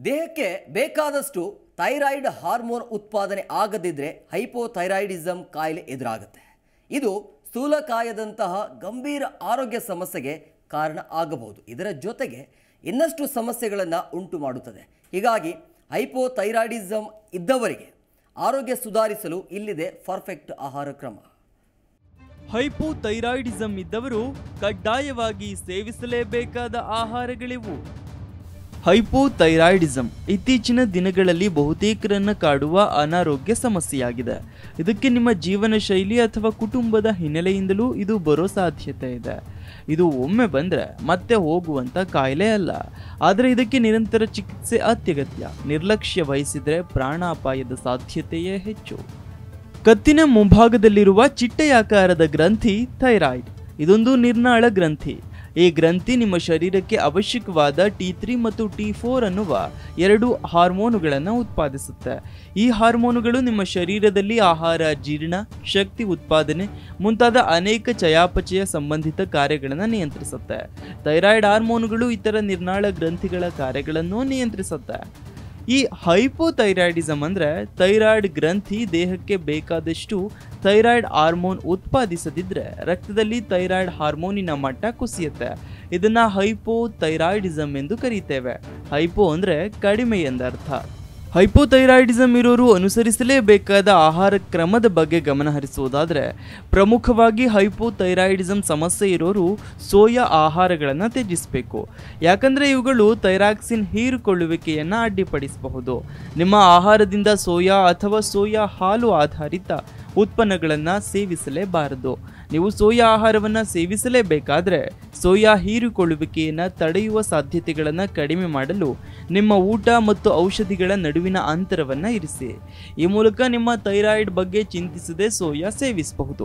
ದೇಹಕ್ಕೆ ಬೇಕಾದಷ್ಟು thyroid hormone ಉತ್ಪಾದನೆ ಆಗದಿದ್ದರೆ ಹೈಪೋಥೈರಾಯ್ಡಿಸಮ್ ಕಾಯಿಲೆ ಎದುರಾಗುತ್ತೆ ಇದು ಸ್ಥೂಲಕಾಯದಂತಹ ಗಂಭೀರ ಆರೋಗ್ಯ ಸಮಸ್ಯೆಗೆ ಕಾರಣ ಆಗಬಹುದು ಇದರ ಜೊತೆಗೆ ಇನ್ನಷ್ಟು ಸಮಸ್ಯೆಗಳನ್ನು ಉಂಟು ಮಾಡುತ್ತದೆ ಹೀಗಾಗಿ ಹೈಪೋಥೈರಾಯ್ಡಿಸಮ್ ಇದ್ದವರಿಗೆ ಆರೋಗ್ಯ ಸುಧಾರಿಸಲು ಇಲ್ಲಿದೆ ಪರ್ಫೆಕ್ಟ್ ಆಹಾರ ಕ್ರಮ ಹೈಪೋಥೈರಾಯ್ಡಿಸಮ್ ಇದ್ದವರು ಕಡ್ಡಾಯವಾಗಿ ಸೇವಿಸಲೇಬೇಕಾದ ಆಹಾರಗಳಿವು ಹೈಪೋಥೈರಾಯ್ಡಿಸಮ್ ಇತ್ತೀಚಿನ ದಿನಗಳಲ್ಲಿ ಬಹುತೇಕರನ್ನ ಕಾಡುವ ಅನಾರೋಗ್ಯ ಸಮಸ್ಯೆಯಾಗಿದೆ ಇದಕ್ಕೆ ನಿಮ್ಮ ಜೀವನ ಶೈಲಿ ಅಥವಾ ಕುಟುಂಬದ ಹಿನ್ನೆಲೆಯಿಂದಲೂ ಇದು ಬರೋ ಸಾಧ್ಯತೆ ಇದೆ ಇದು ಒಮ್ಮೆ ಬಂದರೆ ಮತ್ತೆ ಹೋಗುವಂತ ಕಾಯಿಲೆ ಅಲ್ಲ ಆದರೆ ಇದಕ್ಕೆ ನಿರಂತರ ಚಿಕಿತ್ಸೆ ಅತ್ಯಗತ್ಯ ನಿರ್ಲಕ್ಷ್ಯ ವಹಿಸಿದರೆ ಪ್ರಾಣಾಪಾಯದ ಸಾಧ್ಯತೆಯೇ ಹೆಚ್ಚು ಕತ್ತಿನ ಮುಂಭಾಗದಲ್ಲಿರುವ ಚಿಟ್ಟೆಯಾಕಾರದ ಗ್ರಂಥಿ ಥೈರಾಯ್ಡ್ ಇದೊಂದು ನಿರ್ನಾಳ ಗ್ರಂಥಿ ಈ ಗ್ರಂಥಿ ನಿಮ್ಮ ಶರೀರಕ್ಕೆ ಅವಶ್ಯಕವಾದ ಟಿ ತ್ರೀ ಮತ್ತು ಟಿ ಫೋರ್ ಅನ್ನುವ ಎರಡು ಹಾರ್ಮೋನುಗಳನ್ನು ಉತ್ಪಾದಿಸುತ್ತೆ ಈ ಹಾರ್ಮೋನುಗಳು ನಿಮ್ಮ ಶರೀರದಲ್ಲಿ ಆಹಾರ ಜೀರ್ಣ ಶಕ್ತಿ ಉತ್ಪಾದನೆ ಮುಂತಾದ ಅನೇಕ ಚಯಾಪಚಯ ಸಂಬಂಧಿತ ಕಾರ್ಯಗಳನ್ನು ನಿಯಂತ್ರಿಸುತ್ತೆ ಥೈರಾಯ್ಡ್ ಹಾರ್ಮೋನುಗಳು ಇತರ ನಿರ್ನಾಳ ಗ್ರಂಥಿಗಳ ಕಾರ್ಯಗಳನ್ನು ನಿಯಂತ್ರಿಸುತ್ತೆ ಈ ಹೈಪೋಥೈರಾಯ್ಡಿಸಮ್ ಅಂದ್ರೆ ಥೈರಾಯ್ಡ್ ಗ್ರಂಥಿ ದೇಹಕ್ಕೆ ಬೇಕಾದಷ್ಟು ಥೈರಾಯ್ಡ್ ಹಾರ್ಮೋನ್ ಉತ್ಪಾದಿಸದಿದ್ರೆ ರಕ್ತದಲ್ಲಿ ಥೈರಾಯ್ಡ್ ಹಾರ್ಮೋನಿನ ಮಟ್ಟ ಕುಸಿಯುತ್ತೆ ಇದನ್ನ ಹೈಪೋಥೈರಾಯ್ಡಿಸಮ್ ಎಂದು ಕರೀತೇವೆ ಹೈಪೋ ಅಂದ್ರೆ ಕಡಿಮೆ ಎಂದರ್ಥ ಹೈಪೋಥೈರಾಯ್ಡಿಸಮ್ ಇರೋರು ಅನುಸರಿಸಲೇಬೇಕಾದ ಆಹಾರ ಕ್ರಮದ ಬಗ್ಗೆ ಗಮನ ಹರಿಸುವುದಾದರೆ ಪ್ರಮುಖವಾಗಿ ಹೈಪೋಥೈರಾಯ್ಡಿಸಮ್ ಸಮಸ್ಯೆ ಇರೋರು ಸೋಯಾ ಆಹಾರಗಳನ್ನು ತ್ಯಜಿಸಬೇಕು ಯಾಕಂದರೆ ಇವುಗಳು ಥೈರಾಕ್ಸಿನ್ ಹೀರಿಕೊಳ್ಳುವಿಕೆಯನ್ನು ಅಡ್ಡಿಪಡಿಸಬಹುದು ನಿಮ್ಮ ಆಹಾರದಿಂದ ಸೋಯಾ ಅಥವಾ ಸೋಯಾ ಹಾಲು ಆಧಾರಿತ ಉತ್ಪನ್ನಗಳನ್ನು ಸೇವಿಸಲೇಬಾರದು ನೀವು ಸೋಯಾ ಆಹಾರವನ್ನು ಸೇವಿಸಲೇಬೇಕಾದ್ರೆ ಸೋಯಾ ಹೀರಿಕೊಳ್ಳುವಿಕೆಯನ್ನು ತಡೆಯುವ ಸಾಧ್ಯತೆಗಳನ್ನು ಕಡಿಮೆ ಮಾಡಲು ನಿಮ್ಮ ಊಟ ಮತ್ತು ಔಷಧಿಗಳ ನಡುವಿನ ಅಂತರವನ್ನು ಇರಿಸಿ ಈ ಮೂಲಕ ನಿಮ್ಮ ಥೈರಾಯ್ಡ್ ಬಗ್ಗೆ ಚಿಂತಿಸದೆ ಸೋಯಾ ಸೇವಿಸಬಹುದು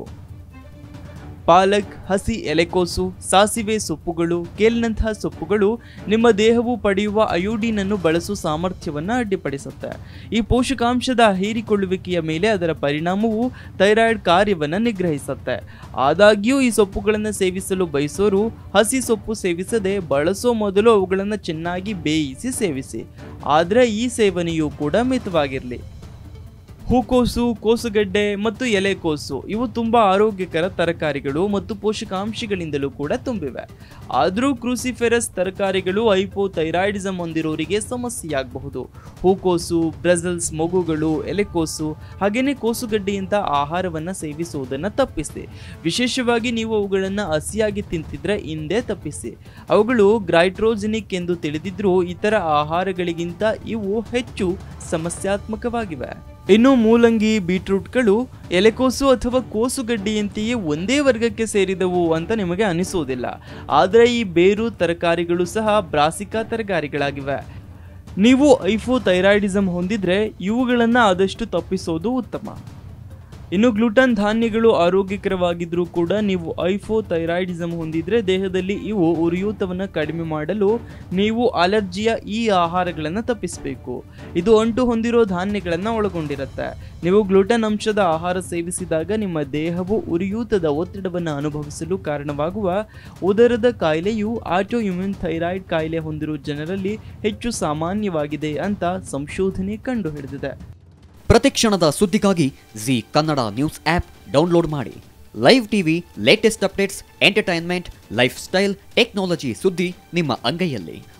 ಪಾಲಕ್ ಹಸಿ ಎಲೆಕೋಸು ಸಾಸಿವೆ ಸೊಪ್ಪುಗಳು ಕೇಲ್ನಂತಹ ಸೊಪ್ಪುಗಳು ನಿಮ್ಮ ದೇಹವು ಪಡೆಯುವ ಅಯೋಡಿನ್ ಅನ್ನು ಬಳಸುವ ಸಾಮರ್ಥ್ಯವನ್ನು ಅಡ್ಡಿಪಡಿಸುತ್ತೆ ಈ ಪೋಷಕಾಂಶದ ಹೀರಿಕೊಳ್ಳುವಿಕೆಯ ಮೇಲೆ ಅದರ ಪರಿಣಾಮವು ಥೈರಾಯ್ಡ್ ಕಾರ್ಯವನ್ನು ನಿಗ್ರಹಿಸುತ್ತೆ ಆದಾಗ್ಯೂ ಈ ಸೊಪ್ಪುಗಳನ್ನು ಸೇವಿಸಲು ಬಯಸೋರು ಹಸಿ ಸೊಪ್ಪು ಸೇವಿಸದೆ ಬಳಸೋ ಮೊದಲು ಅವುಗಳನ್ನು ಚೆನ್ನಾಗಿ ಬೇಯಿಸಿ ಸೇವಿಸಿ ಆದರೆ ಈ ಸೇವನೆಯು ಕೂಡ ಮಿತವಾಗಿರಲಿ ಹೂಕೋಸು ಕೋಸುಗಡ್ಡೆ ಮತ್ತು ಎಲೆಕೋಸು ಇವು ತುಂಬಾ ಆರೋಗ್ಯಕರ ತರಕಾರಿಗಳು ಮತ್ತು ಪೋಷಕಾಂಶಗಳಿಂದಲೂ ಕೂಡ ತುಂಬಿವೆ ಆದರೂ ಕ್ರೂಸಿಫೆರಸ್ ತರಕಾರಿಗಳು ಹೈಪೋಥೈರಾಯ್ಡಿಸಮ್ ಹೊಂದಿರೋರಿಗೆ ಸಮಸ್ಯೆಯಾಗಬಹುದು ಹೂಕೋಸು ಬ್ರೆಸಲ್ಸ್ ಮಗುಗಳು ಎಲೆಕೋಸು ಹಾಗೆಯೇ ಕೋಸುಗಡ್ಡೆಯಂಥ ಆಹಾರವನ್ನು ಸೇವಿಸುವುದನ್ನು ತಪ್ಪಿಸಿ ವಿಶೇಷವಾಗಿ ನೀವು ಅವುಗಳನ್ನು ಹಸಿಯಾಗಿ ತಿಂತಿದ್ರೆ ಹಿಂದೆ ತಪ್ಪಿಸಿ ಅವುಗಳು ಗ್ರೈಟ್ರೋಜೆನಿಕ್ ಎಂದು ತಿಳಿದಿದ್ರೂ ಇತರ ಆಹಾರಗಳಿಗಿಂತ ಇವು ಹೆಚ್ಚು ಸಮಸ್ಯಾತ್ಮಕವಾಗಿವೆ ಇನ್ನು ಮೂಲಂಗಿ ಬೀಟ್ರೂಟ್ಗಳು ಎಲೆಕೋಸು ಅಥವಾ ಕೋಸುಗಡ್ಡೆಯಂತೆಯೇ ಒಂದೇ ವರ್ಗಕ್ಕೆ ಸೇರಿದವು ಅಂತ ನಿಮಗೆ ಅನಿಸುವುದಿಲ್ಲ ಆದರೆ ಈ ಬೇರು ತರಕಾರಿಗಳು ಸಹ ಬ್ರಾಸಿಕಾ ತರಕಾರಿಗಳಾಗಿವೆ ನೀವು ಐಫೋಥೈರಾಯ್ಡಿಸಮ್ ಹೊಂದಿದ್ರೆ ಇವುಗಳನ್ನು ಆದಷ್ಟು ತಪ್ಪಿಸೋದು ಉತ್ತಮ ಇನ್ನು ಗ್ಲುಟನ್ ಧಾನ್ಯಗಳು ಆರೋಗ್ಯಕರವಾಗಿದ್ರೂ ಕೂಡ ನೀವು ಐಫೋಥೈರಾಯ್ಡಿಸಮ್ ಹೊಂದಿದ್ರೆ ದೇಹದಲ್ಲಿ ಇವು ಉರಿಯೂತವನ್ನು ಕಡಿಮೆ ಮಾಡಲು ನೀವು ಅಲರ್ಜಿಯ ಈ ಆಹಾರಗಳನ್ನು ತಪ್ಪಿಸಬೇಕು ಇದು ಅಂಟು ಹೊಂದಿರೋ ಧಾನ್ಯಗಳನ್ನು ಒಳಗೊಂಡಿರುತ್ತೆ ನೀವು ಗ್ಲುಟನ್ ಅಂಶದ ಆಹಾರ ಸೇವಿಸಿದಾಗ ನಿಮ್ಮ ದೇಹವು ಉರಿಯೂತದ ಒತ್ತಡವನ್ನು ಅನುಭವಿಸಲು ಕಾರಣವಾಗುವ ಉದರದ ಕಾಯಿಲೆಯು ಆಟೋ ಇಮ್ಯೂನ್ ಥೈರಾಯ್ಡ್ ಕಾಯಿಲೆ ಹೊಂದಿರುವ ಜನರಲ್ಲಿ ಹೆಚ್ಚು ಸಾಮಾನ್ಯವಾಗಿದೆ ಅಂತ ಸಂಶೋಧನೆ ಕಂಡುಹಿಡಿದಿದೆ ಪ್ರತಿಕ್ಷಣದ ಸುದ್ದಿಗಾಗಿ Zee Kannada news app download ಮಾಡಿ live TV latest updates entertainment lifestyle technology ಸುದ್ದಿ ನಿಮ್ಮ ಅಂಗೈಯಲ್ಲಿ